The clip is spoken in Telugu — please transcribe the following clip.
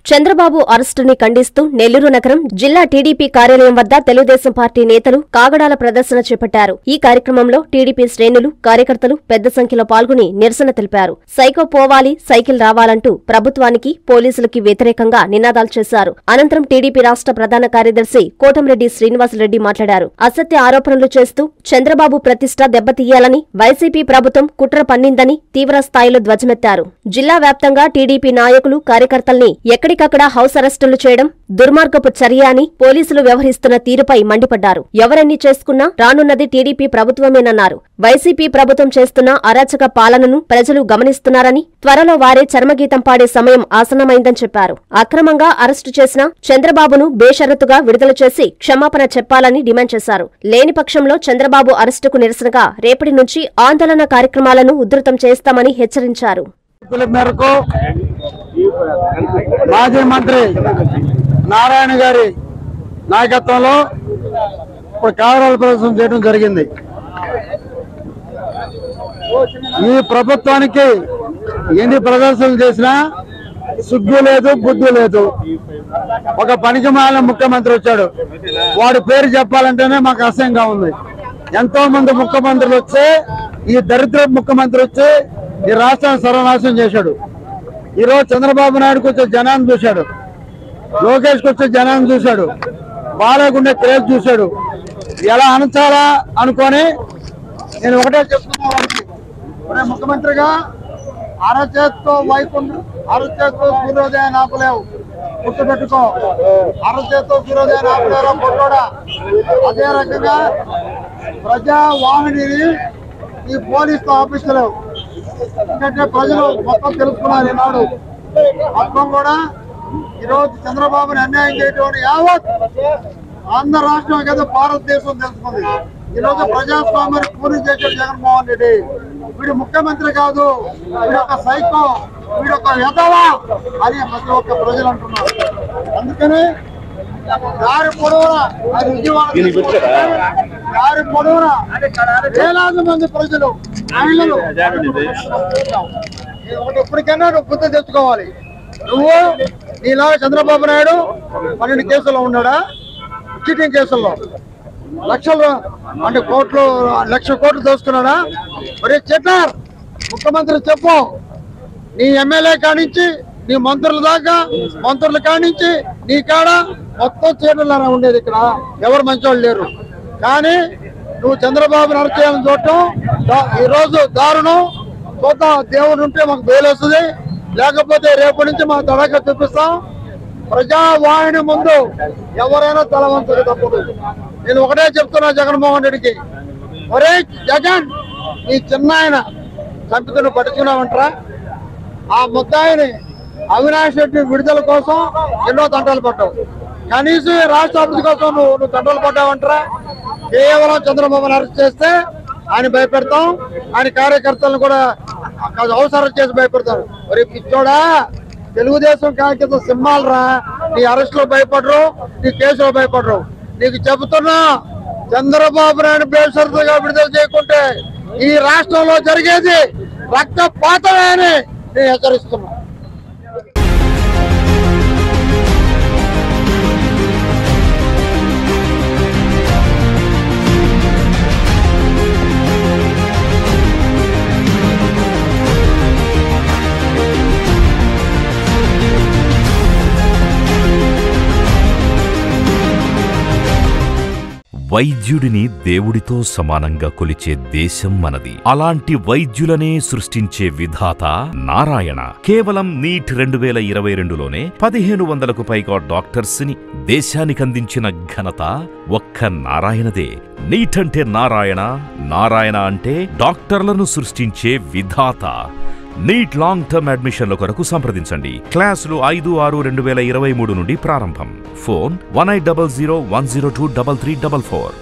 చంద్రబాబు అరెస్టుని ఖండిస్తూ నెల్లూరు నగరం జిల్లా టీడీపీ కార్యాలయం వద్ద తెలుగుదేశం పార్టీ నేతలు కాగడాల ప్రదర్శన చేపట్టారు ఈ కార్యక్రమంలో టీడీపీ శ్రేణులు కార్యకర్తలు పెద్ద సంఖ్యలో పాల్గొని నిరసన తెలిపారు సైకో పోవాలి సైకిల్ రావాలంటూ ప్రభుత్వానికి పోలీసులకి వ్యతిరేకంగా నినాదాలు చేశారు అనంతరం టీడీపీ రాష్ట్ర ప్రధాన కార్యదర్శి కోటంరెడ్డి శ్రీనివాసరెడ్డి మాట్లాడారు అసత్య ఆరోపణలు చేస్తూ చంద్రబాబు ప్రతిష్ట దెబ్బతీయాలని వైసీపీ ప్రభుత్వం కుట్ర పన్నిందని తీవ్ర స్థాయిలో ధ్వజమెత్తారు జిల్లా వ్యాప్తంగా టీడీపీ నాయకులు కార్యకర్తల్ని ఎక్కడికక్కడ హౌస్ అరెస్టులు చేయడం దుర్మార్గపు చర్య అని పోలీసులు వ్యవహరిస్తున్న తీరుపై మండిపడ్డారు ఎవరెన్ని చేసుకున్నా రానున్నది టీడీపీ ప్రభుత్వమేనన్నారు వైసీపీ ప్రభుత్వం చేస్తున్న అరాచక పాలనను ప్రజలు గమనిస్తున్నారని త్వరలో వారే చర్మగీతం పాడే సమయం ఆసన్నమైందని చెప్పారు అక్రమంగా అరెస్టు చేసిన చంద్రబాబును బేషరతుగా విడుదల చేసి క్షమాపణ చెప్పాలని డిమాండ్ చేశారు లేని పక్షంలో చంద్రబాబు అరెస్టుకు నిరసనగా రేపటి నుంచి ఆందోళన కార్యక్రమాలను ఉధృతం చేస్తామని హెచ్చరించారు పిలుపు మేరకు మాజీ మంత్రి నారాయణ గారి నాయకత్వంలో ఇప్పుడు కావరాల ప్రదర్శన చేయడం జరిగింది ఈ ప్రభుత్వానికి ఎన్ని ప్రదర్శనలు చేసినా సిగ్గు లేదు బుద్ధి లేదు ఒక పనికి మాలిన ముఖ్యమంత్రి వచ్చాడు వాడి పేరు చెప్పాలంటేనే మాకు అసహ్యంగా ఉంది ఎంతో మంది ముఖ్యమంత్రులు వచ్చి ఈ దరిద్ర ముఖ్యమంత్రి వచ్చి ఈ రాష్ట్రాన్ని సర్వనాశనం చేశాడు ఈ రోజు చంద్రబాబు నాయుడుకి వచ్చే జనాన్ని చూశాడు లోకేష్కి వచ్చే జనాన్ని చూశాడు బాలకుండే క్రేజ్ చూశాడు ఎలా అణచాలా అనుకొని నేను ఒకటే చెప్తున్నా వాడికి ఒరే ముఖ్యమంత్రిగా అరచేత్తో వైకుంఠ అరచేత్తో సూర్యోదయాన్ని ఆపలేవు గుర్తుపెట్టుకో అరచేత్తో సూర్యోదయాన్ని ఆపలేరా పొట్టోడా అదే రకంగా ప్రజా వాహినిని ఈ పోలీసులు ఆపిస్తలేవు ఎందుకంటే ప్రజలు మొత్తం తెలుసుకున్నారు ఈనాడు మొత్తం కూడా ఈరోజు చంద్రబాబుని అన్యాయం చేయటం యావత్ ఆంధ్ర రాష్ట్రం కదా భారతదేశం తెలుసుకుంది ఈ రోజు ప్రజాస్వామ్యాన్ని పూర్తి చేశాడు జగన్మోహన్ రెడ్డి వీడు ముఖ్యమంత్రి కాదు వీడు ఒక సైకో వీడు ఒక యదవా అని ప్రతి ఒక్క ప్రజలు అంటున్నారు అందుకని దారి పొడవునా అది విజయవాడ దారి పొడవునా వేలాది మంది ప్రజలు మహిళలు ఒకటి ఇప్పటికైనా నువ్వు బుద్ధి తెచ్చుకోవాలి నువ్వు నీలా చంద్రబాబు నాయుడు పన్నెండు కేసుల్లో ఉన్నాడా చీటింగ్ కేసుల్లో లక్షలు అంటే కోట్లు లక్ష కోట్లు దోసుకున్నాడా మరి చెప్పారు ముఖ్యమంత్రి చెప్పు నీ ఎమ్మెల్యే కానించి నీ మంత్రుల దాకా మంత్రుల కానించి నీ కాడ మొత్తం చీటలారా ఉండేది ఇక్కడ ఎవరు మంచోళ్ళు లేరు కానీ నువ్వు చంద్రబాబుని అరెస్ట్ చేయాలని చూడటం దా- ఈ రోజు దారుణం చూద్దాం దేవుడు ఉంటే మాకు బెయిల్ వస్తుంది లేకపోతే రేపటి నుంచి మా తడక చూపిస్తాం ప్రజావాహిని ముందు ఎవరైనా తలవంచక తప్పదు నేను ఒకటే చెప్తున్నా జగన్మోహన్ రెడ్డికి ఒరే జగన్ నీ చిన్న ఆయన చంపితను పట్టుకున్నావంటరా ఆ ముద్దాయిని అవినాష్ రెడ్డి విడుదల కోసం ఎన్నో తంటాలు పడ్డావు కనీసం ఈ రాష్ట్ర అభివృద్ధి కోసం నువ్వు నువ్వు తంటాలు పడ్డావంటరా కేవలం చంద్రబాబును అరెస్ట్ చేస్తే ఆయన భయపెడతాం ఆయన కార్యకర్తలను కూడా అవసరం చేసి భయపెడతారు మరి పిచ్చోడా తెలుగుదేశం కార్యకర్త సింహాలు రా నీ అరెస్ట్ లో భయపడరు నీ కేసులో భయపడరు నీకు చెబుతున్నా చంద్రబాబు నాయుడు బేషరతుగా విడుదల చేయకుంటే ఈ రాష్ట్రంలో జరిగేది రక్తపాతమే అని నేను హెచ్చరిస్తున్నా వైద్యుడిని దేవుడితో సమానంగా కొలిచే దేశం మనది అలాంటి వైద్యులనే సృష్టించే విధాత నారాయణ కేవలం నీట్ రెండు వేల ఇరవై రెండులోనే పదిహేను వందలకు పైగా డాక్టర్స్ ని దేశానికి అందించిన ఘనత ఒక్క నారాయణదే నీట్ అంటే నారాయణ నారాయణ అంటే డాక్టర్లను సృష్టించే విధాత నీట్ లాంగ్ టర్మ్ అడ్మిషన్ల కొరకు సంప్రదించండి క్లాసులు ఐదు ఆరు రెండు వేల ఇరవై మూడు నుండి ప్రారంభం phone one eight double zero one zero two double three double four